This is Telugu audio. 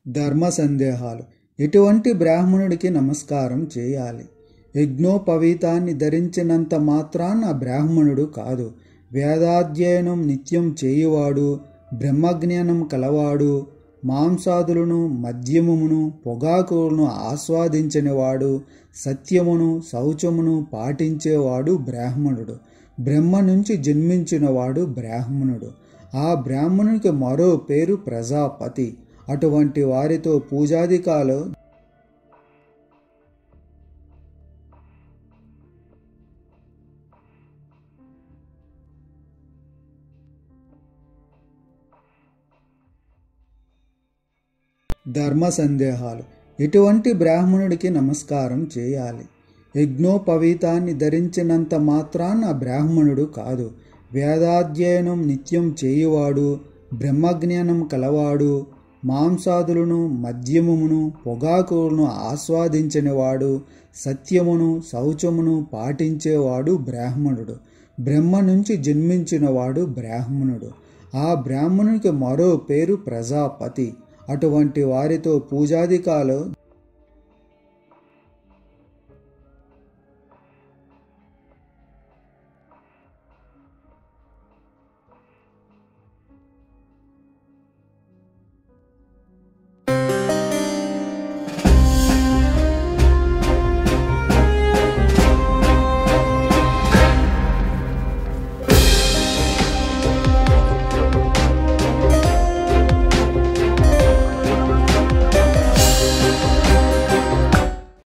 ధర్మ సందేహాలు ఎటువంటి బ్రాహ్మణుడికి నమస్కారం చేయాలి యజ్ఞోపవీతాన్ని ధరించినంత మాత్రాన బ్రాహ్మణుడు కాదు వేదాధ్యయనం నిత్యం చేయువాడు బ్రహ్మజ్ఞానం కలవాడు మాంసాదులను మద్యమును పొగాకులను ఆస్వాదించనివాడు సత్యమును శౌచమును పాటించేవాడు బ్రాహ్మణుడు బ్రహ్మ నుంచి జన్మించినవాడు బ్రాహ్మణుడు ఆ బ్రాహ్మణునికి మరో పేరు ప్రజాపతి అటువంటి వారితో పూజాధికాలు ధర్మ సందేహాలు ఎటువంటి బ్రాహ్మణుడికి నమస్కారం చేయాలి యజ్ఞోపవీతాన్ని ధరించినంత మాత్రాన బ్రాహ్మణుడు కాదు వేదాధ్యయనం నిత్యం చేయువాడు బ్రహ్మజ్ఞానం కలవాడు మాంసాదులను మద్యమును పొగాకులను ఆస్వాదించనివాడు సత్యమును శౌచమును పాటించేవాడు బ్రాహ్మణుడు బ్రహ్మ నుంచి జన్మించినవాడు బ్రాహ్మణుడు ఆ బ్రాహ్మణునికి మరో పేరు ప్రజాపతి అటువంటి వారితో పూజాధికాలు